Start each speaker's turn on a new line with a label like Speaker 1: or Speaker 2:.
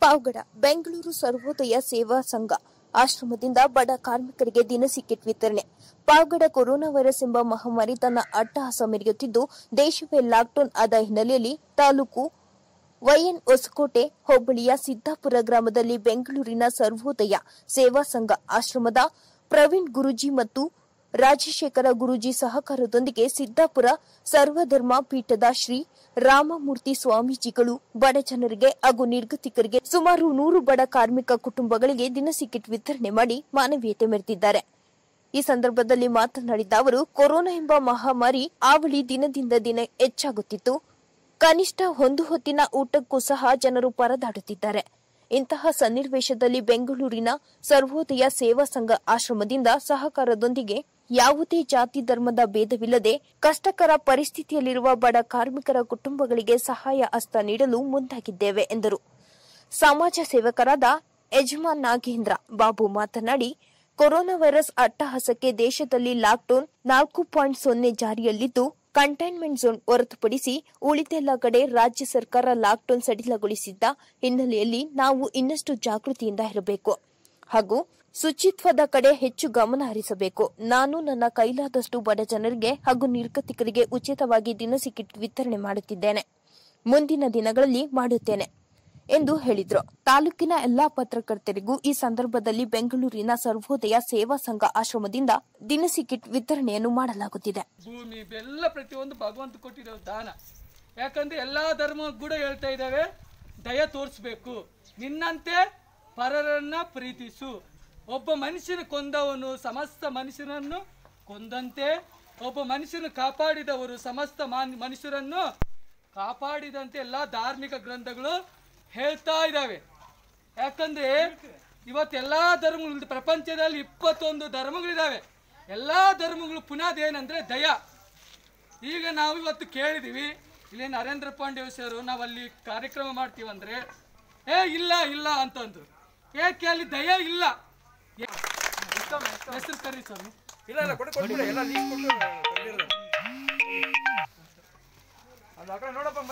Speaker 1: ಪಾವಗಡ ಬೆಂಗಳೂರು ಸರ್ವೋದಯ ಸೇವಾ ಸಂಘ ಆಶ್ರಮದಿಂದ ಬಡ ಕಾರ್ಮಿಕರಿಗೆ ದಿನಸಿ ಕಿಟ್ ವಿತರಣೆ ಪಾವಗಡ ಕೊರೋನಾ ವೈರಸ್ ಎಂಬ ಮಹಾಮಾರಿ ತನ್ನ ಅಟ್ಟಹಾಸ ಮೆರೆಯುತ್ತಿದ್ದು ದೇಶವೇ ಲಾಕ್ಡೌನ್ ಆದ ಹಿನ್ನೆಲೆಯಲ್ಲಿ ತಾಲೂಕು ವೈಎನ್ ಹೊಸಕೋಟೆ ಹೋಬಳಿಯ ಸಿದ್ದಾಪುರ ಗ್ರಾಮದಲ್ಲಿ ಬೆಂಗಳೂರಿನ ಸರ್ವೋದಯ ಸೇವಾ ಸಂಘ ಆಶ್ರಮದ ಪ್ರವೀಣ್ ಗುರೂಜಿ ಮತ್ತು ರಾಜಶೇಖರ ಗುರೂಜಿ ಸಹಕಾರದೊಂದಿಗೆ ಸಿದ್ದಾಪುರ ಸರ್ವಧರ್ಮ ಪೀಠದ ಶ್ರೀ ರಾಮಮೂರ್ತಿ ಸ್ವಾಮೀಜಿಗಳು ಬಡ ಜನರಿಗೆ ಹಾಗೂ ನಿರ್ಗತಿಕರಿಗೆ ಸುಮಾರು ನೂರು ಬಡ ಕಾರ್ಮಿಕ ಕುಟುಂಬಗಳಿಗೆ ದಿನಸಿ ಕಿಟ್ ವಿತರಣೆ ಮಾಡಿ ಮಾನವೀಯತೆ ಮೆರೆದಿದ್ದಾರೆ ಈ ಸಂದರ್ಭದಲ್ಲಿ ಮಾತನಾಡಿದ ಅವರು ಕೊರೋನಾ ಎಂಬ ಮಹಾಮಾರಿ ಆವಳಿ ದಿನದಿಂದ ದಿನ ಹೆಚ್ಚಾಗುತ್ತಿತ್ತು ಕನಿಷ್ಠ ಒಂದು ಹೊತ್ತಿನ ಊಟಕ್ಕೂ ಸಹ ಜನರು ಪರದಾಡುತ್ತಿದ್ದಾರೆ ಇಂತಹ ಸನ್ನಿವೇಶದಲ್ಲಿ ಬೆಂಗಳೂರಿನ ಸರ್ವೋದಯ ಸೇವಾ ಸಂಘ ಆಶ್ರಮದಿಂದ ಸಹಕಾರದೊಂದಿಗೆ ಯಾವುದೇ ಜಾತಿ ಧರ್ಮದ ಭೇದವಿಲ್ಲದೆ ಕಷ್ಟಕರ ಪರಿಸ್ಥಿತಿಯಲ್ಲಿರುವ ಬಡ ಕಾರ್ಮಿಕರ ಕುಟುಂಬಗಳಿಗೆ ಸಹಾಯ ಹಸ್ತ ನೀಡಲು ಮುಂದಾಗಿದ್ದೇವೆ ಎಂದರು ಸಮಾಜ ಸೇವಕರಾದ ಯಜಮಾನ್ ನಾಗೇಂದ್ರ ಬಾಬು ಮಾತನಾಡಿ ಕೊರೋನಾ ವೈರಸ್ ಅಟ್ಟಹಾಸಕ್ಕೆ ದೇಶದಲ್ಲಿ ಲಾಕ್ಡೌನ್ ನಾಲ್ಕು ಪಾಯಿಂಟ್ ಸೊನ್ನೆ ಜಾರಿಯಲ್ಲಿದ್ದು ಕಂಟೈನ್ಮೆಂಟ್ ಝೋನ್ ಹೊರತುಪಡಿಸಿ ಉಳಿದೆಲ್ಲ ಕಡೆ ರಾಜ್ಯ ಸರ್ಕಾರ ಲಾಕ್ಡೌನ್ ಸಡಿಲಗೊಳಿಸಿದ್ದ ಹಿನ್ನೆಲೆಯಲ್ಲಿ ನಾವು ಇನ್ನಷ್ಟು ಜಾಗೃತಿಯಿಂದ ಇರಬೇಕು ಹಾಗೂ ಶುಚಿತ್ವದ ಕಡೆ ಹೆಚ್ಚು ಗಮನ ಹರಿಸಬೇಕು ನಾನು ನನ್ನ ಕೈಲಾದಷ್ಟು ಬಡ ಜನರಿಗೆ ಹಾಗೂ ನಿರ್ಗತಿಕರಿಗೆ ಉಚಿತವಾಗಿ ದಿನಸಿ ಕಿಟ್ ವಿತರಣೆ ಮಾಡುತ್ತಿದ್ದೇನೆ ಮುಂದಿನ ದಿನಗಳಲ್ಲಿ ಮಾಡುತ್ತೇನೆ ಎಂದು ಹೇಳಿದ್ರು ತಾಲೂಕಿನ ಎಲ್ಲಾ ಪತ್ರಕರ್ತರಿಗೂ ಈ ಸಂದರ್ಭದಲ್ಲಿ ಬೆಂಗಳೂರಿನ ಸರ್ವೋದಯ ಸೇವಾ ಸಂಘ ಆಶ್ರಮದಿಂದ ದಿನಸಿ ಕಿಟ್ ವಿತರಣೆಯನ್ನು ಮಾಡಲಾಗುತ್ತಿದೆ
Speaker 2: ಭೂಮಿ ಬೆಲ್ಲ ಪ್ರತಿಯೊಂದು ಭಗವಂತ ಕೊಟ್ಟಿರೋ ದಾನ ಯಾಕಂದ್ರೆ ಎಲ್ಲಾ ಧರ್ಮ ಕೂಡ ಹೇಳ್ತಾ ಇದ್ದಾವೆ ದಯ ತೋರಿಸ್ಬೇಕು ನಿನ್ನಂತೆ ಪರರನ್ನ ಪ್ರೀತಿಸು ಒಬ್ಬ ಮನುಷ್ಯನ ಕೊಂದವನು ಸಮಸ್ತ ಮನುಷ್ಯನನ್ನು ಕೊಂದಂತೆ ಒಬ್ಬ ಮನುಷ್ಯನ ಕಾಪಾಡಿದವರು ಸಮಸ್ತ ಮಾನ್- ಮನುಷ್ಯರನ್ನು ಕಾಪಾಡಿದಂತೆ ಎಲ್ಲಾ ಧಾರ್ಮಿಕ ಗ್ರಂಥಗಳು ಹೇಳ್ತಾ ಇದ್ದಾವೆ ಯಾಕಂದ್ರೆ ಇವತ್ತೆಲ್ಲಾ ಧರ್ಮಗಳು ಪ್ರಪಂಚದಲ್ಲಿ ಇಪ್ಪತ್ತೊಂದು ಧರ್ಮಗಳಿದಾವೆ ಎಲ್ಲಾ ಧರ್ಮಗಳು ಪುನಃ ಏನಂದ್ರೆ ದಯ ಈಗ ನಾವು ಇವತ್ತು ಕೇಳಿದೀವಿ ಇಲ್ಲಿ ನರೇಂದ್ರ ಪಾಂಡೆ ಸರ್ ನಾವು ಅಲ್ಲಿ ಕಾರ್ಯಕ್ರಮ ಮಾಡ್ತೀವಂದ್ರೆ ಏ ಇಲ್ಲ ಇಲ್ಲ ಅಂತಂದ್ರು ಏಕೆ ಅಲ್ಲಿ ದಯ ಇಲ್ಲ ಏ- ಹೆಸರು ಕರಿ ಸ್ವಾಮಿ
Speaker 3: ಇಲ್ಲ ಇಲ್ಲ ಕೊಡಿ ಕೊಟ್ಬಿಡಿ ಎಲ್ಲ ಲೀಸ್ಟ್ ಕೊಟ್ಟು ತಂದಿರೋದು. ಅದು ಆ ಕಡೆ ನೋಡಪ್ಪ